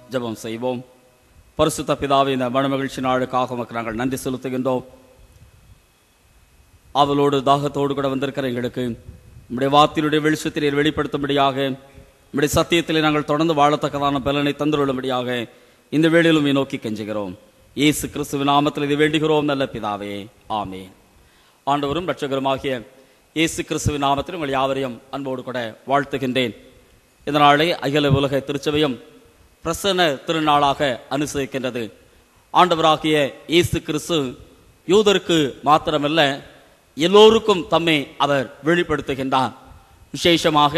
ஜெபம் செய்வோம் பரிசுத்த பிதாவே இந்த மனமகிழ்ச்சி நாளுக்காக உமக்கு நாங்கள் நன்றி செலுத்துகின்றோம் அவளோடு தாகத்தோடு கூட வந்திருக்கிற எங்களுக்கு நம்முடைய வார்த்தையினுடைய வெளிச்சத்தை நீர் வெளிப்படுத்தும்படியாக நம்முடைய சத்தியத்திலே நாங்கள் தொடர்ந்து வாழத்தக்கதான பலனை தந்துள்ளபடியாக இந்த வேளையிலும் நீ நோக்கி கெஞ்சுகிறோம் இயேசு கிறிஸ்துவின் நாமத்தில் இதை வேண்டுகிறோம் நல்ல பிதாவே ஆமென் ஆண்டவரும் ரட்சகருமாகிய இயேசு கிறிஸ்துவின் நாமத்தில் உங்கள் யாவரையும் அன்போடு கூட வாழ்த்துகின்றேன் இந்த நாளை அகில உலக திருச்சபையும் பிரசன்ன திருநாளாக அனுசரிக்கின்றது ஆண்டவராகிய இயேசு கிறிஸ்து யூதருக்கு மாத்திரமல்ல எல்லோருக்கும் தம்மை அவர் வெளிப்படுத்துகின்றார் விசேஷமாக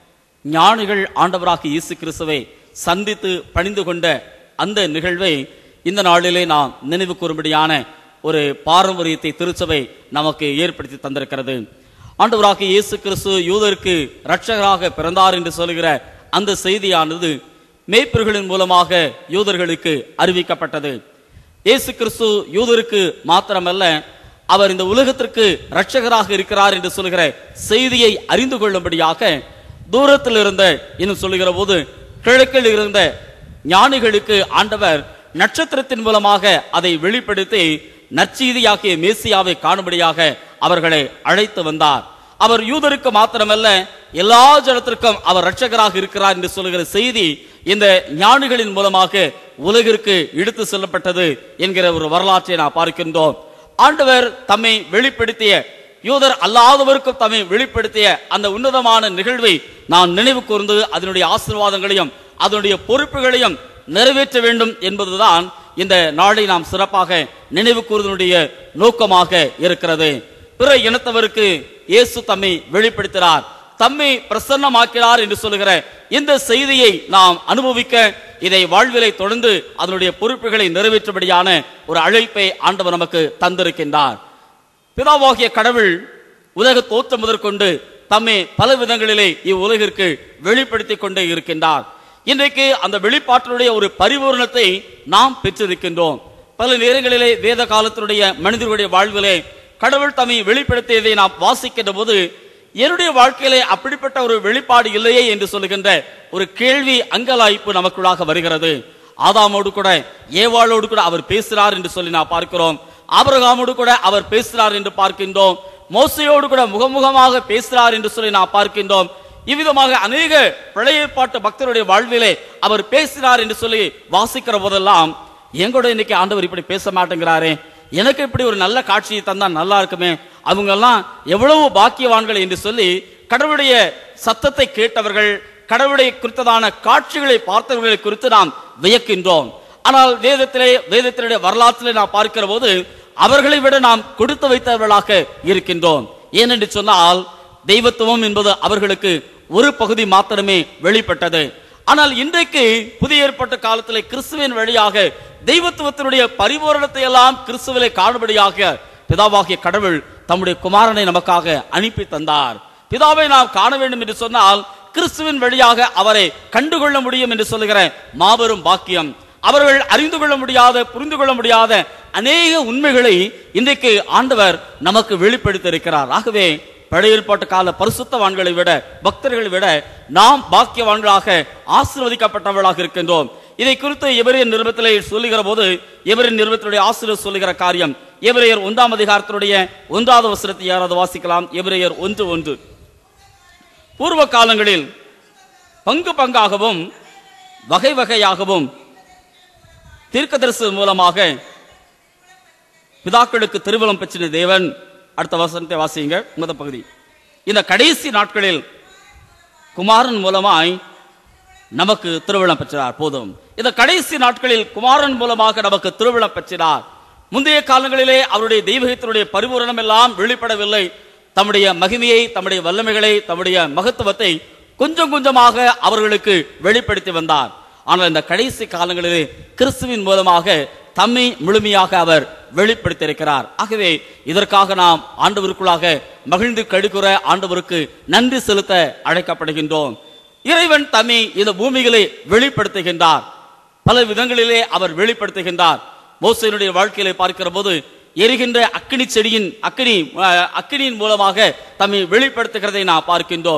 ஞானிகள் ஆண்டவராகிய இயேசு கிறிஸ்துவை சந்தித்து பணிந்து கொண்ட அந்த நிகழ்வை இந்த நாளிலே நாம் நினைவு கூறும்படியான ஒரு பாரம்பரியத்தை திருச்சபை நமக்கு ஏற்படுத்தி தந்திருக்கிறது ஆண்டவராகிய இயேசு கிறிஸ்து யூதருக்கு இரட்சகராக பிறந்தார் என்று சொல்கிற அந்த செய்தியானது மேய்ப்பர்களின் மூலமாக யூதர்களுக்கு அறிவிக்கப்பட்டது இயேசு கிறிஸ்து யூதருக்கு மாத்திரமல்ல அவர் இந்த உலகத்திற்கு இரட்சகராக இருக்கிறார் என்று சொல்கிற செய்தியை அறிந்து கொள்ளும்படியாக தூரத்தில் இருந்த இன்னும் சொல்லுகிற போது கிழக்கில் இருந்த ஞானிகளுக்கு ஆண்டவர் நட்சத்திரத்தின் மூலமாக அதை வெளிப்படுத்தி நற்செய்தியாகிய மேசியாவை காணும்படியாக அவர்களை அழைத்து வந்தார் அவர் யூதருக்கு மாத்திரமல்ல எல்லா ஜனத்திற்கும் அவர் இரட்சகராக இருக்கிறார் என்று சொல்லுகிற செய்தி இந்த ஞானிகளின் மூலமாக உலகிற்கு எடுத்து செல்லப்பட்டது என்கிற ஒரு வரலாற்றை நாம் பார்க்கின்றோம் ஆண்டவர் தம்மை வெளிப்படுத்திய யூதர் அல்லாதவருக்கும் தம்மை வெளிப்படுத்திய அந்த உன்னதமான நிகழ்வை நான் நினைவு கூர்ந்து அதனுடைய ஆசீர்வாதங்களையும் அதனுடைய பொறுப்புகளையும் நிறைவேற்ற வேண்டும் என்பதுதான் இந்த நாளை நாம் சிறப்பாக நினைவு கூறுவதனுடைய நோக்கமாக இருக்கிறது பிற இனத்தவருக்கு இயேசு தம்மை வெளிப்படுத்தினார் தம்மை பிரசன்னமாக்கிறார் என்று சொல்லுகிற இந்த செய்தியை நாம் அனுபவிக்க இதை வாழ்விலை தொடர்ந்து அதனுடைய பொறுப்புகளை நிறைவேற்றபடியான ஒரு அழைப்பை ஆண்டவர் நமக்கு தந்திருக்கின்றார் பிதாவாகிய கடவுள் உலக தோற்றம் முதற்கொண்டு தம்மை பல விதங்களிலே இவ்வுலகிற்கு வெளிப்படுத்திக் கொண்டே இருக்கின்றார் இன்றைக்கு அந்த வெளிப்பாட்டினுடைய ஒரு பரிபூரணத்தை நாம் பெற்றிருக்கின்றோம் பல நேரங்களிலே வேத காலத்தினுடைய மனிதர்களுடைய வாழ்விலே கடவுள் தம்மை வெளிப்படுத்தியதை நாம் வாசிக்கின்ற போது என்னுடைய வாழ்க்கையிலே அப்படிப்பட்ட ஒரு வெளிப்பாடு இல்லையே என்று சொல்லுகின்ற ஒரு கேள்வி அங்கலாய்ப்பு நமக்குள்ளாக வருகிறது ஆதாமோடு கூட ஏவாளோடு கூட அவர் பேசுகிறார் என்று சொல்லி நான் பார்க்கிறோம் ஆபிரகாமோடு கூட அவர் பேசுகிறார் என்று பார்க்கின்றோம் மோசையோடு கூட முகமுகமாக பேசுகிறார் என்று சொல்லி நான் பார்க்கின்றோம் இவ்விதமாக அநேக பழைய பாட்டு பக்தருடைய வாழ்விலே அவர் பேசினார் என்று சொல்லி வாசிக்கிற போதெல்லாம் எங்கூட இன்னைக்கு ஆண்டவர் இப்படி பேச மாட்டேங்கிறாரே எனக்கு இப்படி ஒரு நல்ல காட்சியை தந்தா நல்லா இருக்குமே அவங்க எல்லாம் எவ்வளவு பாக்கியவான்கள் என்று சொல்லி கடவுளுடைய சத்தத்தை கேட்டவர்கள் கடவுளுடைய குறித்ததான காட்சிகளை பார்த்தவர்களை குறித்து நாம் வியக்கின்றோம் ஆனால் வேதத்திலே வேதத்தினுடைய வரலாற்றிலே நாம் பார்க்கிற போது அவர்களை விட நாம் கொடுத்து வைத்தவர்களாக இருக்கின்றோம் ஏனென்று சொன்னால் தெய்வத்துவம் என்பது அவர்களுக்கு ஒரு பகுதி மாத்திரமே வெளிப்பட்டது ஆனால் இன்றைக்கு புதிய ஏற்பட்ட காலத்திலே கிறிஸ்துவின் வழியாக தெய்வத்துவத்தினுடைய பரிபூரணத்தை எல்லாம் கிறிஸ்துவிலே காணும்படியாக பிதாவாகிய கடவுள் தம்முடைய குமாரனை நமக்காக அனுப்பி தந்தார் பிதாவை நாம் காண வேண்டும் என்று சொன்னால் கிறிஸ்துவின் வழியாக அவரை கண்டுகொள்ள முடியும் என்று சொல்லுகிற மாபெரும் பாக்கியம் அவர்கள் அறிந்து கொள்ள முடியாத புரிந்து கொள்ள முடியாத அநேக உண்மைகளை இன்றைக்கு ஆண்டவர் நமக்கு வெளிப்படுத்தி இருக்கிறார் ஆகவே பழைய ஏற்பாட்டு கால பரிசுத்தவான்களை விட பக்தர்களை விட நாம் பாக்கியவான்களாக ஆசீர்வதிக்கப்பட்டவர்களாக இருக்கின்றோம் இதை குறித்து எவரையர் நிருபத்திலே சொல்லுகிற போது எவரின் நிருபத்தினுடைய ஆசிரியர் சொல்லுகிற காரியம் எவரையர் ஒன்றாம் அதிகாரத்தினுடைய ஒன்றாவது வசனத்தை யாராவது வாசிக்கலாம் எவரையர் ஒன்று ஒன்று பூர்வ காலங்களில் பங்கு பங்காகவும் வகை வகையாகவும் தீர்க்கதரிசி மூலமாக பிதாக்களுக்கு திருவலம் பெற்றின தேவன் அடுத்த வசனத்தை வாசிங்க முதல் பகுதி இந்த கடைசி நாட்களில் குமாரன் மூலமாய் நமக்கு திருவிழம் பெற்றார் போதும் இந்த கடைசி நாட்களில் குமாரன் மூலமாக நமக்கு திருவிழம் பெற்றார் முந்தைய காலங்களிலே அவருடைய தெய்வீகத்தினுடைய பரிபூரணம் எல்லாம் வெளிப்படவில்லை தம்முடைய மகிமையை தம்முடைய வல்லமைகளை தம்முடைய மகத்துவத்தை கொஞ்சம் கொஞ்சமாக அவர்களுக்கு வெளிப்படுத்தி வந்தார் ஆனால் இந்த கடைசி காலங்களிலே கிறிஸ்துவின் மூலமாக தம்மை முழுமையாக அவர் வெளிப்படுத்தியிருக்கிறார் ஆகவே இதற்காக நாம் ஆண்டவருக்குள்ளாக மகிழ்ந்து கடுக்குற ஆண்டவருக்கு நன்றி செலுத்த அழைக்கப்படுகின்றோம் இறைவன் தம்மை இந்த பூமிகளை வெளிப்படுத்துகின்றார் பல விதங்களிலே அவர் வெளிப்படுத்துகின்றார் மோசையினுடைய வாழ்க்கையிலே பார்க்கிற போது எரிகின்ற அக்கினி செடியின் அக்கினி அஹ், அக்கினியின் மூலமாக தம்மை வெளிப்படுத்துகிறதை நாம் பார்க்கின்றோம்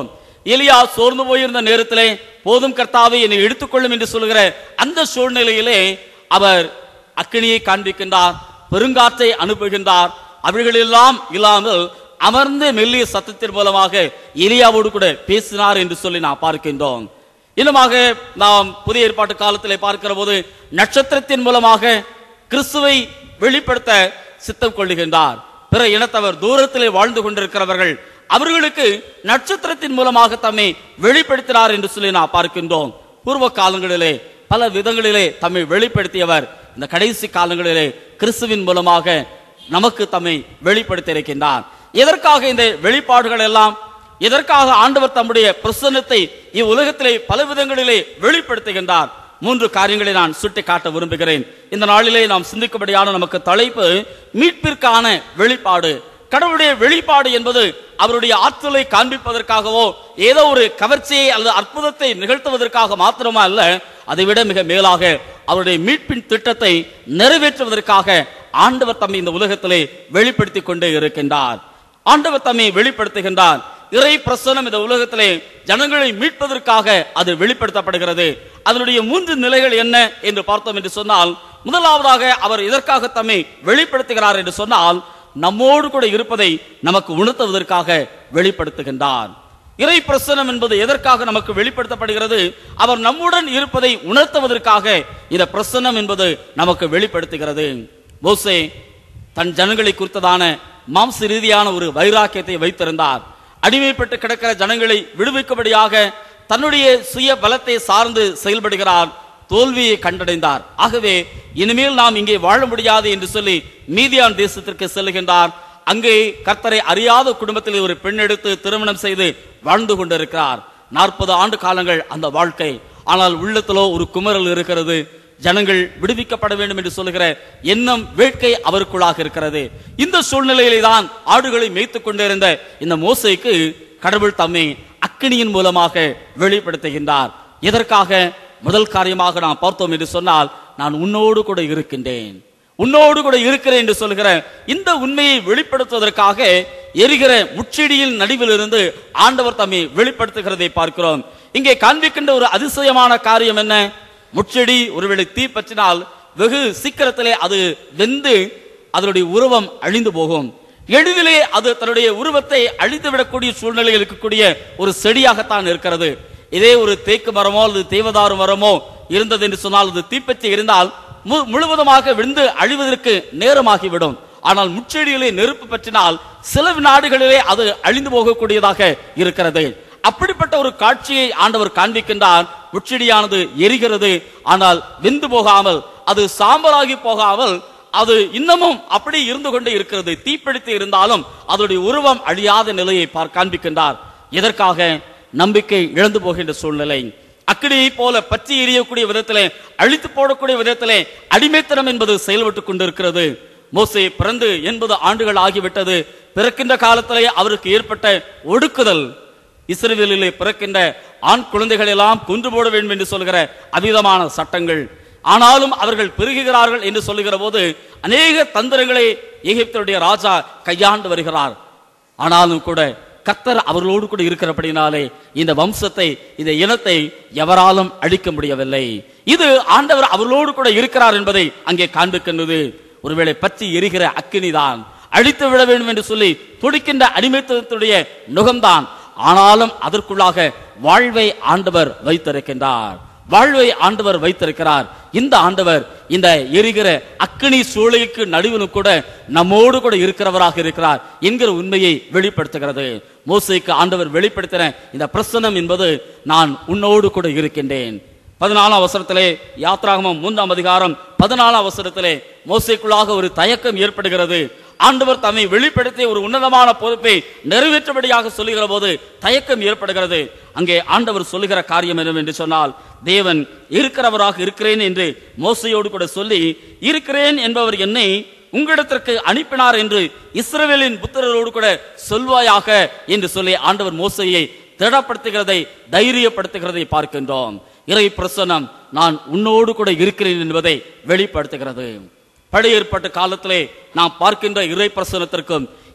எலியா சோர்ந்து போயிருந்த நேரத்திலே போதும் கர்த்தாவை என்னை எடுத்துக்கொள்ளும் என்று சொல்கிற அந்த சூழ்நிலையிலே அவர் அக்கினியை காண்பிக்கின்றார் பெருங்காற்றை அனுப்புகின்றார் அவைகளெல்லாம் இல்லாமல் அமர்ந்து மெல்லிய சத்தத்தின் மூலமாக எலியாவோடு கூட பேசினார் என்று சொல்லி நாம் பார்க்கின்றோம் இன்னுமாக நாம் புதிய ஏற்பாட்டு காலத்திலே பார்க்கிற போது நட்சத்திரத்தின் மூலமாக கிறிஸ்துவை வெளிப்படுத்த சித்தம் கொள்ளுகின்றார் பிற இனத்தவர் தூரத்திலே வாழ்ந்து கொண்டிருக்கிறவர்கள் அவர்களுக்கு நட்சத்திரத்தின் மூலமாக தம்மை வெளிப்படுத்தினார் என்று சொல்லி நாம் பார்க்கின்றோம் பூர்வ காலங்களிலே பல விதங்களிலே தம்மை வெளிப்படுத்தியவர் இந்த கடைசி காலங்களிலே கிறிஸ்துவின் மூலமாக நமக்கு தம்மை வெளிப்படுத்தி இருக்கின்றார் எதற்காக இந்த வெளிப்பாடுகள் எல்லாம் எதற்காக ஆண்டவர் தம்முடைய பிரசன்னத்தை இவ்வுலகத்திலே பல விதங்களிலே வெளிப்படுத்துகின்றார் மூன்று காரியங்களை நான் சுட்டி காட்ட விரும்புகிறேன் இந்த நாளிலே நாம் சிந்திக்கும்படியான நமக்கு தலைப்பு மீட்பிற்கான வெளிப்பாடு கடவுளுடைய வெளிப்பாடு என்பது அவருடைய ஆற்றலை காண்பிப்பதற்காகவோ ஏதோ ஒரு கவர்ச்சியை அல்லது அற்புதத்தை நிகழ்த்துவதற்காக மாத்திரமா அல்ல அதைவிட மிக மேலாக அவருடைய மீட்பின் திட்டத்தை நிறைவேற்றுவதற்காக ஆண்டவர் தம்மை இந்த உலகத்திலே வெளிப்படுத்தி கொண்டே இருக்கின்றார் ஆண்டவர் தம்மை வெளிப்படுத்துகின்றார் இறை பிரசனம் இந்த உலகத்திலே ஜனங்களை மீட்பதற்காக அது வெளிப்படுத்தப்படுகிறது அதனுடைய மூன்று நிலைகள் என்ன என்று பார்த்தோம் என்று சொன்னால் முதலாவதாக அவர் இதற்காக தம்மை வெளிப்படுத்துகிறார் என்று சொன்னால் நம்மோடு கூட இருப்பதை நமக்கு உணர்த்துவதற்காக வெளிப்படுத்துகின்றார் இறை பிரசனம் என்பது எதற்காக நமக்கு வெளிப்படுத்தப்படுகிறது அவர் நம்முடன் இருப்பதை உணர்த்துவதற்காக இந்த பிரசனம் என்பது நமக்கு வெளிப்படுத்துகிறது மோசே தன் ஜனங்களை குறித்ததான மாம்ச ரீதியான ஒரு வைராக்கியத்தை வைத்திருந்தார் அடிமைப்பட்டு கிடக்கிற ஜனங்களை விடுவிக்கும்படியாக தன்னுடைய சுய பலத்தை சார்ந்து செயல்படுகிறார் தோல்வியை கண்டடைந்தார் ஆகவே இனிமேல் நாம் இங்கே வாழ முடியாது என்று சொல்லி மீதியான் தேசத்திற்கு செல்லுகின்றார் அங்கே கர்த்தரை அறியாத குடும்பத்தில் ஒரு பெண் எடுத்து திருமணம் செய்து வாழ்ந்து கொண்டிருக்கிறார் நாற்பது ஆண்டு காலங்கள் அந்த வாழ்க்கை ஆனால் உள்ளத்திலோ ஒரு குமரல் இருக்கிறது ஜனங்கள் விடுவிக்கப்பட வேண்டும் என்று சொல்லுகிற எண்ணம் வேட்கை அவருக்குள்ளாக இருக்கிறது இந்த சூழ்நிலையிலே தான் ஆடுகளை மேய்த்துக் கொண்டிருந்த இந்த மோசைக்கு கடவுள் தம்மை அக்கினியின் மூலமாக வெளிப்படுத்துகின்றார் எதற்காக முதல் காரியமாக நான் பார்த்தோம் என்று சொன்னால் நான் உன்னோடு கூட இருக்கின்றேன் உன்னோடு கூட இருக்கிறேன் என்று சொல்கிற இந்த உண்மையை வெளிப்படுத்துவதற்காக எரிகிற முச்செடியின் நடுவில் இருந்து ஆண்டவர் தம்மை வெளிப்படுத்துகிறதை பார்க்கிறோம் இங்கே காண்பிக்கின்ற ஒரு அதிசயமான காரியம் என்ன முச்செடி ஒருவேளை தீ பற்றினால் வெகு சீக்கிரத்திலே அது வெந்து அதனுடைய உருவம் அழிந்து போகும் எளிதிலே அது தன்னுடைய உருவத்தை அழித்து விடக்கூடிய சூழ்நிலையில் இருக்கக்கூடிய ஒரு செடியாகத்தான் இருக்கிறது இதே ஒரு தேக்கு மரமோ அல்லது தேவதாரு மரமோ இருந்தது என்று சொன்னால் அது தீப்பற்றி இருந்தால் மு- முழுவதுமாக விழுந்து அழிவதற்கு நேரமாகிவிடும் ஆனால் முச்செடியிலே நெருப்பு பற்றினால் சில வினாடுகளிலே அது அழிந்து போகக்கூடியதாக இருக்கிறது அப்படிப்பட்ட ஒரு காட்சியை ஆண்டவர் காண்பிக்கின்றார் முச்செடியானது எரிகிறது ஆனால் வெந்து போகாமல் அது சாம்பலாகி போகாமல் அது இன்னமும் அப்படி இருந்து கொண்டே இருக்கிறது தீப்பிடித்து இருந்தாலும் அதனுடைய உருவம் அழியாத நிலையை பார் காண்பிக்கின்றார் எதற்காக நம்பிக்கை இழந்து போகின்ற சூழ்நிலை அக்கினியை போல பற்றி எரியக்கூடிய விதத்திலே அழித்து போடக்கூடிய விதத்திலே அடிமைத்தனம் என்பது செயல்பட்டுக் கொண்டிருக்கிறது மோசே பிறந்து எண்பது ஆண்டுகள் ஆகிவிட்டது பிறக்கின்ற காலத்திலே அவருக்கு ஏற்பட்ட ஒடுக்குதல் இஸ்ரவேலிலே பிறக்கின்ற ஆண் குழந்தைகள் எல்லாம் கொன்று போட வேண்டும் என்று சொல்கிற அவிதமான சட்டங்கள் ஆனாலும் அவர்கள் பெருகுகிறார்கள் என்று சொல்லுகிற போது அநேக தந்திரங்களை எகிப்துடைய ராஜா கையாண்டு வருகிறார் ஆனாலும் கூட கர்த்தர் அவர்களோடு கூட இருக்கிறபடினாலே இந்த வம்சத்தை இந்த இனத்தை எவராலும் அழிக்க முடியவில்லை இது ஆண்டவர் அவர்களோடு கூட இருக்கிறார் என்பதை அங்கே காண்பிக்கின்றது ஒருவேளை பற்றி எரிகிற அக்கினிதான் அழித்து விட வேண்டும் என்று சொல்லி துடிக்கின்ற அடிமைத்தனத்துடைய நுகம்தான் ஆனாலும் அதற்குள்ளாக வாழ்வை ஆண்டவர் வைத்திருக்கின்றார் வாழ்வை ஆண்டவர் வைத்திருக்கிறார் இந்த ஆண்டவர் இந்த எரிகிற அக்கினி சூளைக்கு நடுவிலும் கூட நம்மோடு கூட இருக்கிறவராக இருக்கிறார் என்கிற உண்மையை வெளிப்படுத்துகிறது மோசைக்கு ஆண்டவர் வெளிப்படுத்தின இந்த பிரசனம் என்பது நான் உன்னோடு கூட இருக்கின்றேன் பதினாலாம் அவசரத்திலே யாத்ராகமம் மூன்றாம் அதிகாரம் பதினாலாம் அவசரத்திலே மோசைக்குள்ளாக ஒரு தயக்கம் ஏற்படுகிறது ஆண்டவர் தம்மை வெளிப்படுத்திய ஒரு உன்னதமான பொறுப்பை நிறைவேற்றபடியாக சொல்லுகிற போது தயக்கம் ஏற்படுகிறது அங்கே ஆண்டவர் சொல்லுகிற காரியம் என்னவென்று சொன்னால் தேவன் இருக்கிறவராக இருக்கிறேன் என்று மோசையோடு கூட சொல்லி இருக்கிறேன் என்பவர் என்னை உங்களிடத்திற்கு அனுப்பினார் என்று இஸ்ரவேலின் புத்திரரோடு கூட சொல்வாயாக என்று சொல்லி ஆண்டவர் மோசையை திடப்படுத்துகிறதை தைரியப்படுத்துகிறதை பார்க்கின்றோம் இறை பிரசனம் நான் உன்னோடு கூட இருக்கிறேன் என்பதை வெளிப்படுத்துகிறது பழைய ஏற்பட்ட காலத்திலே நாம் பார்க்கின்ற இறை பிரசனத்திற்கும்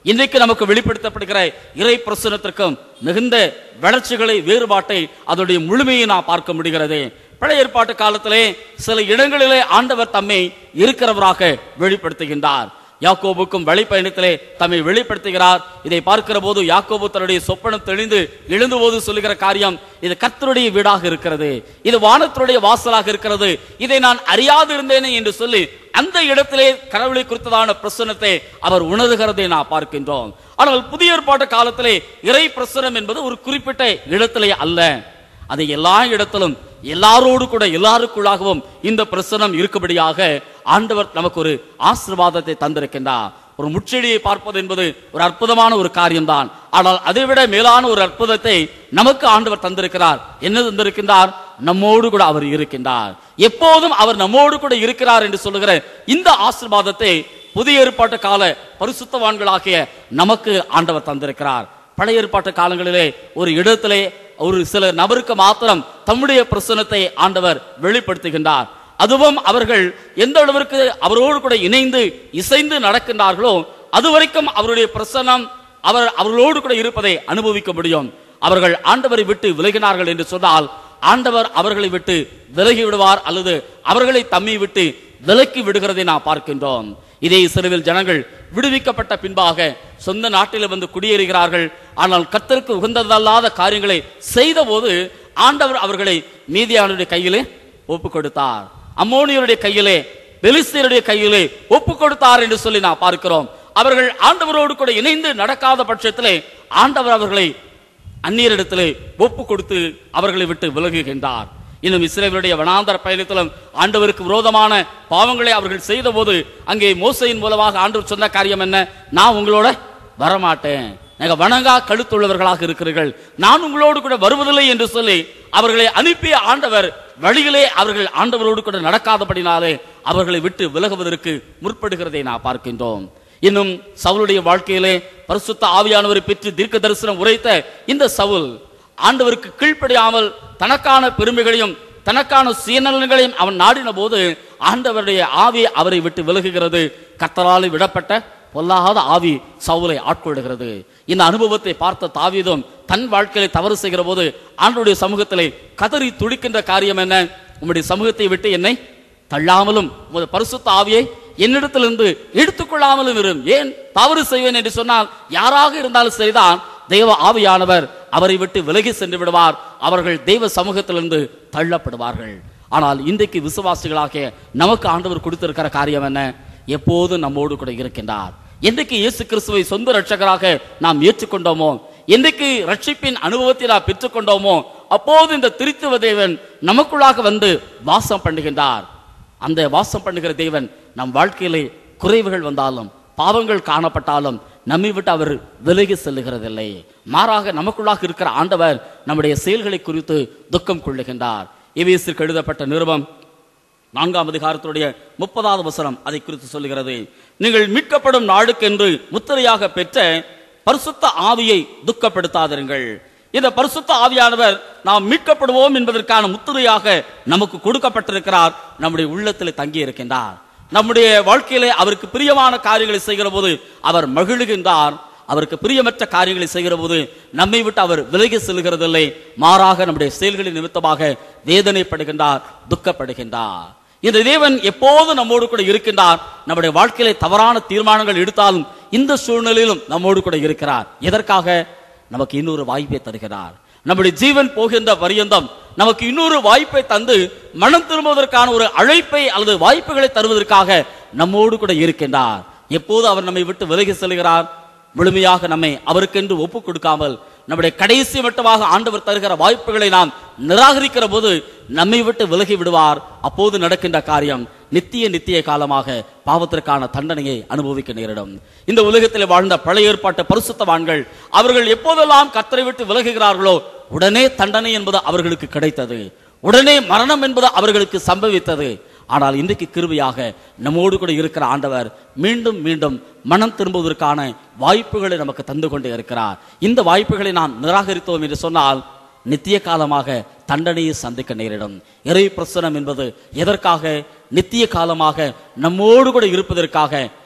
இன்றைக்கு நமக்கு வெளிப்படுத்தப்படுகிற இறை பிரசனத்திற்கும் மிகுந்த வளர்ச்சிகளை வேறுபாட்டை அதனுடைய முழுமையை நாம் பார்க்க முடிகிறது பழைய ஏற்பாட்டு காலத்திலே சில இடங்களிலே ஆண்டவர் தம்மை இருக்கிறவராக வெளிப்படுத்துகின்றார் யாக்கோபுக்கும் வழிப்பயணத்திலே தம்மை வெளிப்படுத்துகிறார் இதை பார்க்கிற போது யாக்கோபு தன்னுடைய சொப்பனம் தெளிந்து எழுந்து போது சொல்லுகிற காரியம் இது கர்த்தருடைய வீடாக இருக்கிறது இது வானத்துடைய வாசலாக இருக்கிறது இதை நான் அறியாது இருந்தேனே என்று சொல்லி அந்த இடத்திலே கடவுளை குறித்ததான பிரசனத்தை அவர் உணர்கிறதை நான் பார்க்கின்றோம் ஆனால் புதிய ஏற்பாட்டு காலத்திலே இறை பிரசனம் என்பது ஒரு குறிப்பிட்ட இடத்திலே அல்ல அது எல்லா இடத்திலும் எல்லாரோடு கூட எல்லாருக்குள்ளாகவும் இந்த பிரசனம் இருக்கும்படியாக ஆண்டவர் நமக்கு ஒரு ஆசீர்வாதத்தை தந்திருக்கின்றார் ஒரு முச்செடியை பார்ப்பது என்பது ஒரு அற்புதமான ஒரு காரியம்தான் ஆனால் அதைவிட மேலான ஒரு அற்புதத்தை நமக்கு ஆண்டவர் தந்திருக்கிறார் என்ன தந்திருக்கின்றார் நம்மோடு கூட அவர் இருக்கின்றார் எப்போதும் அவர் நம்மோடு கூட இருக்கிறார் என்று சொல்லுகிற இந்த ஆசீர்வாதத்தை புதிய ஏற்பாட்டு கால பரிசுத்தவான்களாகிய நமக்கு ஆண்டவர் தந்திருக்கிறார் பழைய ஏற்பாட்டு காலங்களிலே ஒரு இடத்திலே ஒரு சில நபருக்கு மாத்திரம் தம்முடைய பிரசனத்தை ஆண்டவர் வெளிப்படுத்துகின்றார் அதுவும் அவர்கள் எந்த அளவிற்கு அவரோடு கூட இணைந்து இசைந்து நடக்கின்றார்களோ அது வரைக்கும் அவருடைய பிரசனம் அவர் அவர்களோடு கூட இருப்பதை அனுபவிக்க முடியும் அவர்கள் ஆண்டவரை விட்டு விலகினார்கள் என்று சொன்னால் ஆண்டவர் அவர்களை விட்டு விலகி விடுவார் அல்லது அவர்களை தம்மை விட்டு விலக்கி விடுகிறதை நாம் பார்க்கின்றோம் இதே இஸ்ரவேல் ஜனங்கள் விடுவிக்கப்பட்ட பின்பாக சொந்த நாட்டில் வந்து குடியேறுகிறார்கள் ஆனால் கர்த்தருக்கு உகந்ததல்லாத காரியங்களை செய்த போது ஆண்டவர் அவர்களை மீதியானுடைய கையிலே ஒப்பு கொடுத்தார் அம்மோனியருடைய கையிலே பெலிஸ்தீருடைய கையிலே ஒப்பு கொடுத்தார் என்று சொல்லி நான் பார்க்கிறோம் அவர்கள் ஆண்டவரோடு கூட இணைந்து நடக்காத பட்சத்திலே ஆண்டவர் அவர்களை அந்நியரிடத்திலே ஒப்பு கொடுத்து அவர்களை விட்டு விலகுகின்றார் இன்னும் இஸ்ரேலுடைய வனாந்தர பயணத்திலும் ஆண்டவருக்கு விரோதமான பாவங்களை அவர்கள் செய்த போது அங்கே மோசையின் மூலமாக ஆண்டவர் சொன்ன காரியம் என்ன நான் உங்களோட வரமாட்டேன் நீங்க வணங்கா கழுத்துள்ளவர்களாக இருக்கிறீர்கள் நான் உங்களோடு கூட வருவதில்லை என்று சொல்லி அவர்களை அனுப்பிய ஆண்டவர் வழியிலே அவர்கள் ஆண்டவரோடு கூட நடக்காதபடினாலே அவர்களை விட்டு விலகுவதற்கு முற்படுகிறதை நான் பார்க்கின்றோம் இன்னும் சவுலுடைய வாழ்க்கையிலே பரிசுத்த ஆவியானவரை பெற்று தீர்க்க தரிசனம் உரைத்த இந்த சவுல் ஆண்டவருக்கு கீழ்ப்படியாமல் தனக்கான பெருமைகளையும் தனக்கான சுயநலன்களையும் அவன் நாடின போது ஆண்டவருடைய ஆவி அவரை விட்டு விலகுகிறது கத்தரால் விடப்பட்ட பொல்லாத ஆவி சவுலை ஆட்கொள்கிறது இந்த அனுபவத்தை பார்த்த தாவீதும் தன் வாழ்க்கையில தவறு செய்கிற போது ஆண்டவருடைய சமூகத்திலே கதறி துடிக்கின்ற காரியம் என்ன உம்முடைய சமூகத்தை விட்டு என்னை தள்ளாமலும் உமது பரிசுத்த ஆவியை என்னிடத்திலிருந்து எடுத்துக்கொள்ளாமலும் இரும் ஏன் தவறு செய்வேன் என்று சொன்னால் யாராக இருந்தாலும் சரிதான் தெய்வ ஆவியானவர் அவரை விட்டு விலகி சென்று விடுவார் அவர்கள் தெய்வ சமூகத்திலிருந்து தள்ளப்படுவார்கள் ஆனால் இன்றைக்கு விசுவாசிகளாகிய நமக்கு ஆண்டவர் கொடுத்திருக்கிற காரியம் என்ன எப்போதும் நம்மோடு கூட இருக்கின்றார் என்றைக்கு இயேசு கிறிஸ்துவை சொந்த ரட்சகராக நாம் ஏற்றுக்கொண்டோமோ என்றைக்கு ரட்சிப்பின் அனுபவத்தை நாம் பெற்றுக்கொண்டோமோ அப்போது இந்த திருத்துவ தேவன் நமக்குள்ளாக வந்து வாசம் பண்ணுகின்றார் அந்த வாசம் பண்ணுகிற தேவன் நம் வாழ்க்கையிலே குறைவுகள் வந்தாலும் பாவங்கள் காணப்பட்டாலும் நம்மை விட்டு அவர் விலகி செல்லுகிறதில்லை மாறாக நமக்குள்ளாக இருக்கிற ஆண்டவர் நம்முடைய செயல்களை குறித்து துக்கம் கொள்ளுகின்றார் எவேசிற்கு எழுதப்பட்ட நிருபம் நான்காம் அதிகாரத்துடைய முப்பதாவது வசனம் அதை குறித்து சொல்லுகிறது நீங்கள் மீட்கப்படும் நாளுக்கென்று முத்திரையாக பெற்ற பரிசுத்த ஆவியை துக்கப்படுத்தாதிருங்கள் இந்த பரிசுத்த ஆவியானவர் நாம் மீட்கப்படுவோம் என்பதற்கான முத்திரையாக நமக்கு கொடுக்கப்பட்டிருக்கிறார் நம்முடைய உள்ளத்தில் தங்கி இருக்கின்றார் நம்முடைய வாழ்க்கையிலே அவருக்கு பிரியமான காரியங்களை செய்கிற போது அவர் மகிழுகின்றார் அவருக்கு பிரியமற்ற காரியங்களை செய்கிற போது நம்மை விட்டு அவர் விலகி செல்கிறதில்லை மாறாக நம்முடைய செயல்களின் நிமித்தமாக வேதனைப்படுகின்றார் துக்கப்படுகின்றார் இந்த தேவன் எப்போதும் நம்மோடு கூட இருக்கின்றார் நம்முடைய வாழ்க்கையிலே தவறான தீர்மானங்கள் எடுத்தாலும் இந்த சூழ்நிலையிலும் நம்மோடு கூட இருக்கிறார் எதற்காக நமக்கு இன்னொரு வாய்ப்பை தருகிறார் நம்முடைய ஜீவன் போகின்ற பரியந்தம் நமக்கு இன்னொரு வாய்ப்பை தந்து மனம் திரும்புவதற்கான ஒரு அழைப்பை அல்லது வாய்ப்புகளை தருவதற்காக நம்மோடு கூட இருக்கின்றார் எப்போது அவர் நம்மை விட்டு விலகி செல்கிறார் முழுமையாக நம்மை அவருக்கென்று ஒப்பு கொடுக்காமல் நம்முடைய கடைசி மட்டமாக ஆண்டவர் தருகிற வாய்ப்புகளை நாம் நிராகரிக்கிற போது நம்மை விட்டு விலகி விடுவார் அப்போது நடக்கின்ற காரியம் நித்திய நித்திய காலமாக பாவத்திற்கான தண்டனையை அனுபவிக்க நேரிடும் இந்த உலகத்தில் வாழ்ந்த பழைய ஏற்பாட்டு பரிசுத்தவான்கள் அவர்கள் எப்போதெல்லாம் கத்தரை விட்டு விலகுகிறார்களோ உடனே தண்டனை என்பது அவர்களுக்கு கிடைத்தது உடனே மரணம் என்பது அவர்களுக்கு சம்பவித்தது ஆனால் இன்றைக்கு கிருபையாக நம்மோடு கூட இருக்கிற ஆண்டவர் மீண்டும் மீண்டும் மனம் திரும்புவதற்கான வாய்ப்புகளை நமக்கு தந்து கொண்டே இருக்கிறார் இந்த வாய்ப்புகளை நாம் நிராகரித்தோம் என்று சொன்னால் நித்திய காலமாக தண்டனையை சந்திக்க நேரிடும் இறை பிரசனம் என்பது எதற்காக நித்திய காலமாக நம்மோடு கூட இருப்பதற்காக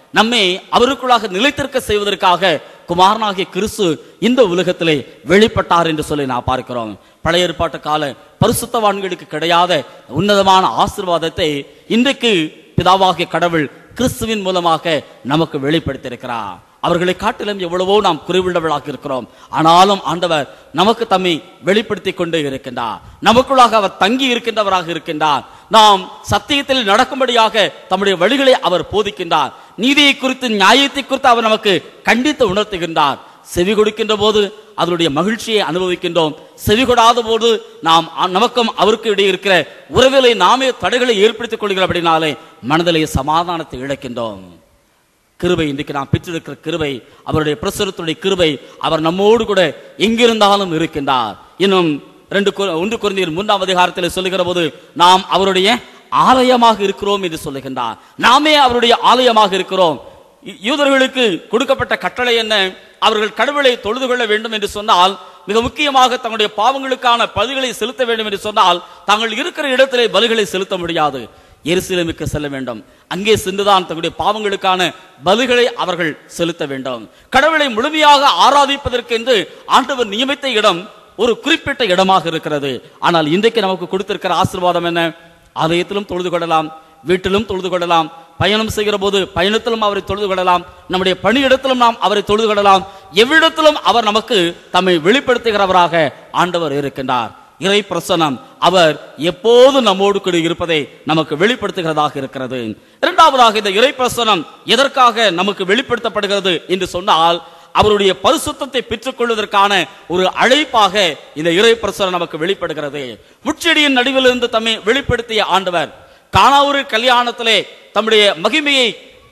நம்மை அவருக்குள்ளாக நிலைத்திருக்க செய்வதற்காக குமாரனாகிய கிறிஸ்து இந்த உலகத்திலே வெளிப்பட்டார் என்று சொல்லி நான் பார்க்கிறோம் பழைய ஏற்பாட்டு கால பரிசுத்தவான்களுக்கு கிடையாத உன்னதமான ஆசீர்வாதத்தை இன்றைக்கு பிதாவாகிய கடவுள் கிறிஸ்துவின் மூலமாக நமக்கு வெளிப்படுத்தியிருக்கிறார் அவர்களை காட்டிலும் எவ்வளவோ நாம் குறைவுள்ளவர்களாக இருக்கிறோம் ஆனாலும் ஆண்டவர் நமக்கு தம்மை வெளிப்படுத்தி கொண்டு இருக்கின்றார் நமக்குள்ளாக அவர் தங்கி இருக்கின்றவராக இருக்கின்றார் நாம் சத்தியத்தில் நடக்கும்படியாக தம்முடைய வழிகளை அவர் போதிக்கின்றார் நீதியை குறித்து நியாயத்தை குறித்து அவர் நமக்கு கண்டித்து உணர்த்துகின்றார் செவி கொடுக்கின்ற போது அதனுடைய மகிழ்ச்சியை அனுபவிக்கின்றோம் செவி கொடாத போது நாம் அ- நமக்கும் அவருக்கு இடையே இருக்கிற உறவுகளை நாமே தடைகளை ஏற்படுத்திக் கொள்கிற அப்படினாலே மனதிலே சமாதானத்தை இழக்கின்றோம் கிருபை இன்றைக்கு நாம் பெற்றிருக்கிற கிருபை அவருடைய பிரசுரத்துடைய கிருபை அவர் நம்மோடு கூட எங்கிருந்தாலும் இருக்கின்றார் இன்னும் ரெண்டு கொ- ஒன்று குறைந்தர் மூன்றாம் அதிகாரத்தில் சொல்லுகிற போது நாம் அவருடைய ஆலயமாக இருக்கிறோம் என்று சொல்லுகின்றார் நாமே அவருடைய ஆலயமாக இருக்கிறோம் யூ- யூதர்களுக்கு கொடுக்கப்பட்ட கட்டளை என்ன அவர்கள் கடவுளை தொழுது கொள்ள வேண்டும் என்று சொன்னால் மிக முக்கியமாக தங்களுடைய பாவங்களுக்கான பலிகளை செலுத்த வேண்டும் என்று சொன்னால் தாங்கள் இருக்கிற இடத்திலே பலிகளை செலுத்த முடியாது எருசலேமுக்கு செல்ல வேண்டும் அங்கே சென்றுதான் தங்களுடைய பாவங்களுக்கான பலிகளை அவர்கள் செலுத்த வேண்டும் கடவுளை முழுமையாக ஆராதிப்பதற்கு என்று ஆண்டவர் நியமித்த இடம் ஒரு குறிப்பிட்ட இடமாக இருக்கிறது ஆனால் இன்றைக்கு நமக்கு கொடுத்திருக்கிற ஆசீர்வாதம் என்ன ஆலயத்திலும் தொழுது கொள்ளலாம் வீட்டிலும் தொழுது கொள்ளலாம் பயணம் செய்கிற போது பயணத்திலும் அவரை தொழுது கொள்ளலாம் நம்முடைய பணியிடத்திலும் நாம் அவரை தொழுது கொள்ளலாம் எவ்விடத்திலும் அவர் நமக்கு தம்மை வெளிப்படுத்துகிறவராக ஆண்டவர் இருக்கின்றார் இறை பிரசனம் அவர் எப்போது நம்மோடு கூட இருப்பதை நமக்கு வெளிப்படுத்துகிறதாக இருக்கிறது இரண்டாவதாக இந்த இறை பிரசனம் எதற்காக நமக்கு வெளிப்படுத்தப்படுகிறது என்று சொன்னால் அவருடைய பரிசுத்தத்தை பெற்றுக்கொள்வதற்கான ஒரு அழைப்பாக இந்த இறை பிரசனம் நமக்கு வெளிப்படுகிறது முச்செடியின் நடுவிலிருந்து தம்மை வெளிப்படுத்திய ஆண்டவர் காணாவூர் கல்யாணத்திலே தம்முடைய மகிமையை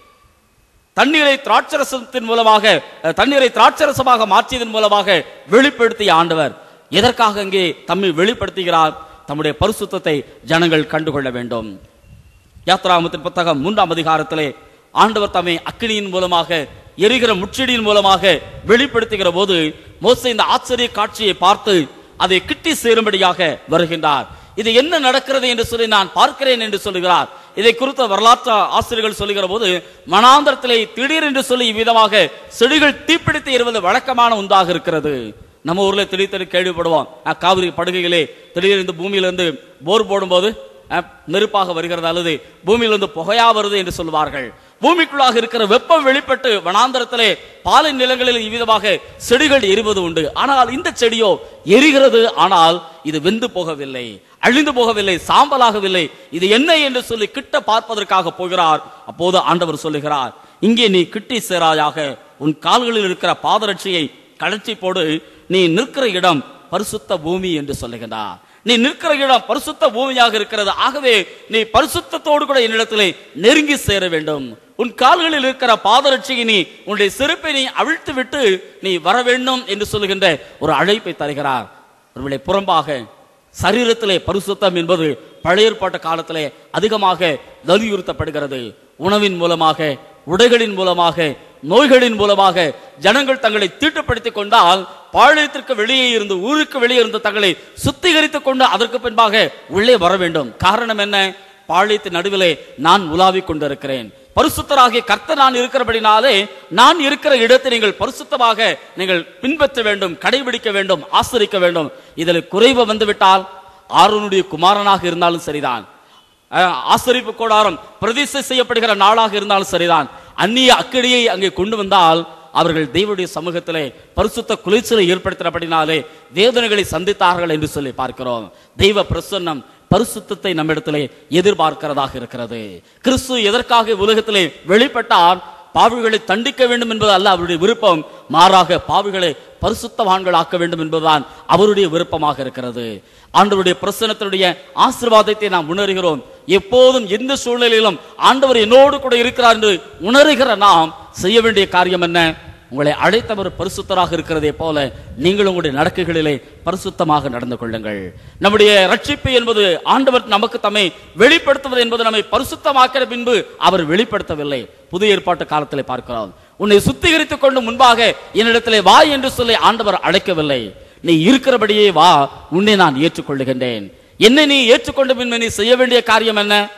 தண்ணீரை திராட்சரசத்தின் மூலமாக அஹ், தண்ணீரை திராட்சரசமாக மாற்றியதன் மூலமாக வெளிப்படுத்திய ஆண்டவர் எதற்காக இங்கே தம்மை வெளிப்படுத்துகிறார் தம்முடைய பரிசுத்தத்தை ஜனங்கள் கண்டுகொள்ள வேண்டும் யாத்ராமத்தின் புத்தகம் மூன்றாம் அதிகாரத்திலே ஆண்டவர் தம்மை அக்கினியின் மூலமாக எரிகிற முச்செடியின் மூலமாக வெளிப்படுத்துகிற போது மோசே இந்த ஆச்சரிய காட்சியை பார்த்து அதை கிட்டி சேரும்படியாக வருகின்றார் இது என்ன நடக்கிறது என்று சொல்லி நான் பார்க்கிறேன் என்று சொல்லுகிறார் இதை குறித்த வரலாற்று ஆசிரியர்கள் சொல்லுகிற போது மனாந்தரத்திலே திடீர் என்று சொல்லி இவ்விதமாக செடிகள் தீப்பிடித்து எறிவது வழக்கமான ஒன்றாக இருக்கிறது நம்ம ஊர்ல திடீர் திடீர் கேள்விப்படுவோம் அஹ், காவிரி படுகையிலே திடீர் பூமியிலிருந்து போர் போடும்போது அஹ், நெருப்பாக வருகிறது அல்லது பூமியிலிருந்து புகையா வருது என்று சொல்வார்கள் பூமிக்குள்ளாக இருக்கிற வெப்பம் வெளிப்பட்டு வனாந்தரத்திலே பாலை நிலங்களில் இவ்விதமாக செடிகள் எரிவது உண்டு ஆனால் இந்த செடியோ எரிகிறது ஆனால் இது வெந்து போகவில்லை அழிந்து போகவில்லை சாம்பலாகவில்லை இது என்ன என்று சொல்லி கிட்ட பார்ப்பதற்காக போகிறார் அப்போது ஆண்டவர் சொல்லுகிறார் இங்கே நீ கிட்டி சேராயாக உன் கால்களில் இருக்கிற பாதரட்சியை கழற்றி போடு நீ நிற்கிற இடம் பரிசுத்த பூமி என்று சொல்லுகின்றார் நீ நிற்கிற இடம் பரிசுத்த பூமியாக இருக்கிறது ஆகவே நீ பரிசுத்தத்தோடு கூட என்னிடத்திலே நெருங்கி சேர வேண்டும் உன் கால்களில் இருக்கிற பாதரட்சியை நீ உன்னுடைய செருப்பை நீ அவிழ்த்து விட்டு நீ வர வேண்டும் என்று சொல்லுகின்ற ஒரு அழைப்பை தருகிறார் ஒருவேளை புறம்பாக சரீரத்திலே பரிசுத்தம் என்பது பழைய ஏற்பாட்டு காலத்திலே அதிகமாக வலியுறுத்தப்படுகிறது உணவின் மூலமாக உடைகளின் மூலமாக நோய்களின் மூலமாக ஜனங்கள் தங்களை தீட்டுப்படுத்திக் கொண்டால் பாளையத்திற்கு வெளியே இருந்து ஊருக்கு வெளியே இருந்து தங்களை சுத்திகரித்துக் கொண்டு அதற்கு பின்பாக உள்ளே வர வேண்டும் காரணம் என்ன பாளையத்தின் நடுவிலே நான் உலாவிக் கொண்டிருக்கிறேன் பரிசுத்தராகிய கர்த்தர் நான் இருக்கிறபடினாலே நான் இருக்கிற இடத்தை நீங்கள் பரிசுத்தமாக நீங்கள் பின்பற்ற வேண்டும் கடைபிடிக்க வேண்டும் ஆசரிக்க வேண்டும் இதில் குறைவு வந்துவிட்டால் ஆரோனுடைய குமாரனாக இருந்தாலும் சரிதான் அஹ், ஆசரிப்பு கூடாரம் பிரதிஷ்டை செய்யப்படுகிற நாளாக இருந்தாலும் சரிதான் அந்நிய அக்கடியை அங்கே கொண்டு வந்தால் அவர்கள் தெய்வனுடைய சமூகத்திலே பரிசுத்த குளிர்ச்சியை ஏற்படுத்தினபடினாலே வேதனைகளை சந்தித்தார்கள் என்று சொல்லி பார்க்கிறோம் தெய்வ பிரசன்னம் பரிசுத்தத்தை நம்மிடத்திலே எதிர்பார்க்கிறதாக இருக்கிறது கிறிஸ்து எதற்காக உலகத்திலே வெளிப்பட்டார் பாவிகளை தண்டிக்க வேண்டும் என்பது அல்ல அவருடைய விருப்பம் மாறாக பாவிகளை பரிசுத்தவான்கள் ஆக்க வேண்டும் என்பதுதான் அவருடைய விருப்பமாக இருக்கிறது ஆண்டவருடைய பிரசனத்தினுடைய ஆசீர்வாதத்தை நாம் உணர்கிறோம் எப்போதும் எந்த சூழ்நிலையிலும் ஆண்டவர் என்னோடு கூட இருக்கிறார் என்று உணர்கிற நாம் செய்ய வேண்டிய காரியம் என்ன உங்களை அழைத்தவர் பரிசுத்தராக இருக்கிறதே போல நீங்கள் உங்களுடைய நடக்கைகளிலே பரிசுத்தமாக நடந்து கொள்ளுங்கள் நம்முடைய ரட்சிப்பு என்பது ஆண்டவர் நமக்கு தம்மை வெளிப்படுத்துவது என்பது நம்மை பரிசுத்தமாக்கிற பின்பு அவர் வெளிப்படுத்தவில்லை புதிய ஏற்பாட்டு காலத்திலே பார்க்கிறோம் உன்னை சுத்திகரித்துக் கொண்டு முன்பாக என்னிடத்திலே வா என்று சொல்லி ஆண்டவர் அழைக்கவில்லை நீ இருக்கிறபடியே வா உன்னை நான் ஏற்றுக்கொள்ளுகின்றேன் என்னை நீ ஏற்றுக்கொண்ட பின்பு நீ செய்ய வேண்டிய காரியம் என்ன